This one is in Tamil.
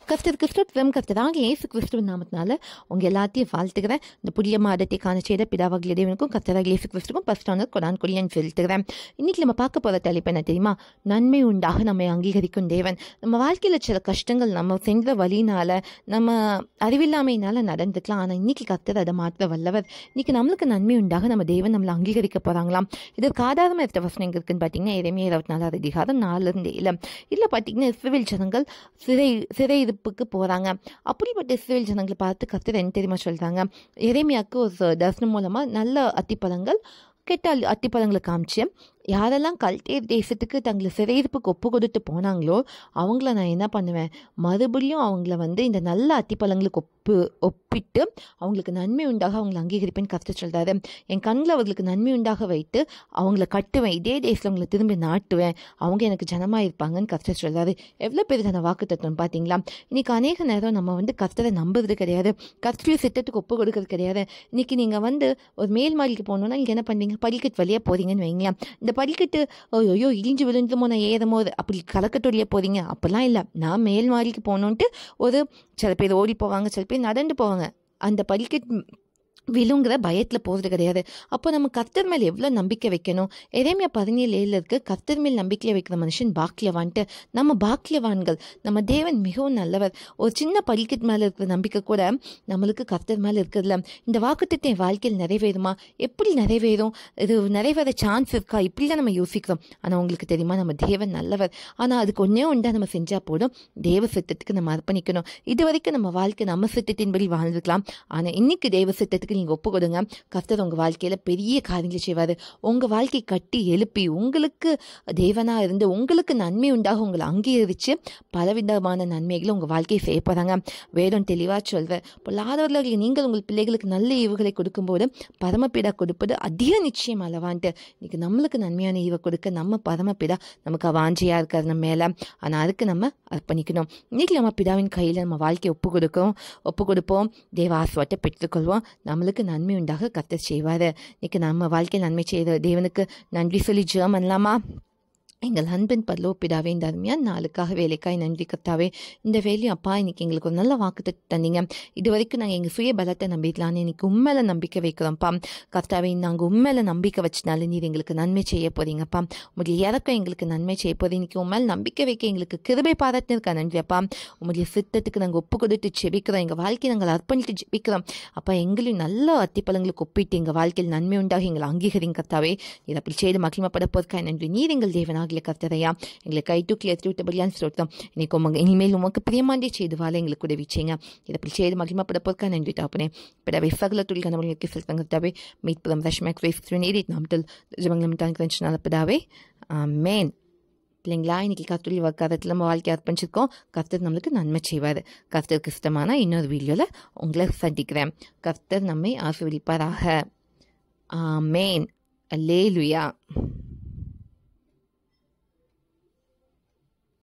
கர்த்தர் கிறிஸ்துவம் கர்த்தராக இயேசு கிறிஸ்துவ நாமத்தினால உங்க எல்லாத்தையும் வாழ்த்துக்கிறேன் இந்த புதிய மாதத்தை காண செய்த பிதாவாகிய தேவனுக்கும் கர்த்தராக இயேசு கிறிஸ்துக்கும் ஃபர்ஸ்டான கொடான் கொடியன் செலுத்துகிறேன் இன்னைக்கு நம்ம பார்க்க போகிற தலைப்பு என்ன தெரியுமா நன்மை உண்டாக நம்மை அங்கீகரிக்கும் தேவன் நம்ம வாழ்க்கையில் சில கஷ்டங்கள் நம்ம சென்ற வழியினால நம்ம அறிவில்லாமையினால நடந்துக்கலாம் ஆனால் இன்னைக்கு கர்த்தர் அதை மாற்ற வல்லவர் இன்னைக்கு நம்மளுக்கு நன்மை உண்டாக நம்ம தேவன் நம்மளை அங்கீகரிக்க போகிறாங்களாம் இதற்கு ஆதாரமாக இருக்க வசனம் எங்க இருக்குன்னு பார்த்தீங்கன்னா இறைமைய இருபத்தி நாலாவது அதிகாரம் நாலுலேருந்து இல்லை இல்லை பார்த்தீங்கன்னா இஸ்ரவேல் ஜனங்கள் சிறை சிறை இருப்புக்கு போகிறாங்க அப்படிப்பட்ட இஸ்ரவேல் ஜனங்களை பார்த்து கர்த்தர் என்ன தெரியுமா சொல்கிறாங்க இறைமையாக்கு ஒரு ச- தரிசனம் மூலமாக நல்ல அத்திப்பழங்கள் கெட்ட அல்- அத்திப்பழங்களை காமிச்சு யாரெல்லாம் கல்டேர் தேசத்துக்கு தங்களை சிறையிருப்புக்கு ஒப்பு கொடுத்து போனாங்களோ அவங்கள நான் என்ன பண்ணுவேன் மறுபடியும் அவங்கள வந்து இந்த நல்ல அத்திப்பழங்களுக்கு ஒப்பு ஒப்பிட்டு அவங்களுக்கு நன்மை உண்டாக அவங்களை அங்கீகரிப்பேன்னு கருத்து சொல்றாரு என் கண்ணில் அவர்களுக்கு நன்மை உண்டாக வைத்து அவங்கள கட்டுவேன் இதே தேசத்தில் அவங்கள திரும்பி நாட்டுவேன் அவங்க எனக்கு ஜனமாக இருப்பாங்கன்னு கருத்து சொல்றாரு எவ்வளோ பெரிதான வாக்கு தத்துவம் பார்த்தீங்களா இன்னைக்கு அநேக நேரம் நம்ம வந்து கர்த்தரை நம்புறது கிடையாது கர்த்தரிய சித்தத்துக்கு ஒப்பு கொடுக்கறது கிடையாது இன்னைக்கு நீங்கள் வந்து ஒரு மேல் மாடிக்கு போகணுன்னா நீங்கள் என்ன பண்ணுவீங்க படிக்கட்டு வழியாக போறீங்கன்னு வைங்க இந்த படிக்கட்டு ஐயோ இடிஞ்சு விழுந்துமோ நான் ஏறுமோ அப்படி கலக்கட்டு வழியாக போறீங்க அப்போல்லாம் இல்லை நான் மேல் மாடிக்கு போகணுன்ட்டு ஒரு சில பேர் ஓடி போவாங்க சில பேர் நடந்து போவாங்க அந்த படிக்கட்டு விழுங்குற பயத்தில் போகிறது கிடையாது அப்போ நம்ம கர்த்தர் மேல் எவ்வளோ நம்பிக்கை வைக்கணும் எரேமியா பதினேழு ஏழில் இருக்கு கர்த்தர் மேல் நம்பிக்கை வைக்கிற மனுஷன் பாக்கியவான்ட்டு நம்ம பாக்கியவான்கள் நம்ம தேவன் மிகவும் நல்லவர் ஒரு சின்ன படிக்கட்டு மேலே இருக்கிற நம்பிக்கை கூட நம்மளுக்கு கர்த்தர் மேலே இருக்கிறதுல இந்த வாக்குத்தத்தை என் வாழ்க்கையில் நிறைவேறுமா எப்படி நிறைவேறும் இது நிறைவேற சான்ஸ் இருக்கா இப்படி தான் நம்ம யோசிக்கிறோம் ஆனால் உங்களுக்கு தெரியுமா நம்ம தேவன் நல்லவர் ஆனால் அதுக்கு ஒன்றே ஒன்றா நம்ம செஞ்சால் போதும் தேவ சித்தத்துக்கு நம்ம அர்ப்பணிக்கணும் இது வரைக்கும் நம்ம வாழ்க்கை நம்ம சித்தத்தின்படி வாழ்ந்துக்கலாம் ஆனால் இன்னைக்கு தேவ சித்தத்துக்கு நீங்கள் ஒப்பு கொடுங்க கர்த்தர் உங்கள் வாழ்க்கையில் பெரிய காரியங்களை செய்வார் உங்கள் வாழ்க்கை கட்டி எழுப்பி உங்களுக்கு தேவனாக இருந்து உங்களுக்கு நன்மை உண்டாக உங்களை அங்கீகரித்து பலவிதமான நன்மைகளை உங்கள் வாழ்க்கையை செய்ய போகிறாங்க வேதம் தெளிவாக சொல்வேன் பொல்லாதவர்களுக்கு நீங்கள் உங்கள் பிள்ளைகளுக்கு நல்ல ஈவுகளை கொடுக்கும்போது பரமபிதா கொடுப்பது அதிக நிச்சயம் அளவான்ட்டு இன்னைக்கு நம்மளுக்கு நன்மையான ஈவை கொடுக்க நம்ம பரமபிதா நமக்கு வாஞ்சியாக இருக்கார் நம்ம மேலே ஆனால் அதுக்கு நம்ம அர்ப்பணிக்கணும் இன்னைக்கு நம்ம பிதாவின் கையில் நம்ம வாழ்க்கையை ஒப்பு கொடுக்கும் ஒப்பு கொடுப்போம் தேவ ஆசுவாட்டை பெற்றுக்கொள்வோம் நம்மளுக்கு நன்மை உண்டாக கத்த செய்வார் இன்னைக்கு நம்ம வாழ்க்கை நன்மை செய்த தேவனுக்கு நன்றி சொல்லி ஜெபம் பண்ணலாமா எங்கள் அன்பின் பல்லோ பிதாவே இந்த அருமையான நாளுக்காக வேலைக்காய் நன்றி கத்தாவே இந்த வேலையும் அப்பா இன்னைக்கு எங்களுக்கு ஒரு நல்ல வாக்கு தந்தீங்க இது வரைக்கும் நாங்கள் எங்கள் சுய பலத்தை நம்பிக்கலான்னு இன்னைக்கு உண்மையில நம்பிக்கை வைக்கிறோம்ப்பா கர்த்தாவே நாங்கள் உண்மையில நம்பிக்கை வச்சனால நீர் எங்களுக்கு நன்மை செய்ய போறீங்கப்பா உங்களுடைய இறக்கம் எங்களுக்கு நன்மை செய்ய போறீங்க இன்னைக்கு உண்மையில நம்பிக்கை வைக்க எங்களுக்கு கிருபை பாராட்டினிருக்கா நன்றியப்பா உங்களுடைய சித்தத்துக்கு நாங்கள் ஒப்பு கொடுத்து ஜெபிக்கிறோம் எங்கள் வாழ்க்கையை நாங்கள் அர்ப்பணித்து ஜெபிக்கிறோம் அப்பா எங்களையும் நல்ல அத்திப்பழங்களுக்கு ஒப்பிட்டு எங்கள் வாழ்க்கையில் நன்மை உண்டாக எங்களை அங்கீகரிங்க கர்த்தாவே நீர் அப்படி செய்து மகிமைப்பட போதுக்காய் நன்றி நீர் எங்கள் தேவனாகிய கர்த்தரையா எங்களை கை தூக்கி எடுத்து விட்டபடியான்னு சொல்லிட்டோம் இன்னைக்கு உமக்கு இனிமேல் உமக்கு பிரியமாண்டே செய்து வாழ எங்களுக்கு உதவி செய்யுங்க இதை அப்படி செய்து மகிமைப்பட போதுக்காய் நன்றி தாப்பனே பிறவை சகல துளி கணவர்களுக்கு செலுத்தங்கத்தாவே மீட்புறம் ரஷ்மேக் வேஸ்ட் நீடி நாமத்தில் ஜமங்கலம் தான் பிதாவே மேன் பிள்ளைங்களா இன்னைக்கு கர்த்தருடைய வக்காரத்தில் நம்ம வாழ்க்கை அர்ப்பணிச்சிருக்கோம் கர்த்தர் நம்மளுக்கு நன்மை செய்வார் கர்த்தருக்கு இஷ்டமான இன்னொரு வீடியோவில் உங்களை சந்திக்கிறேன் கர்த்தர் நம்மை ஆசீர்வதிப்பாராக ஆமேன் அல்லேலுயா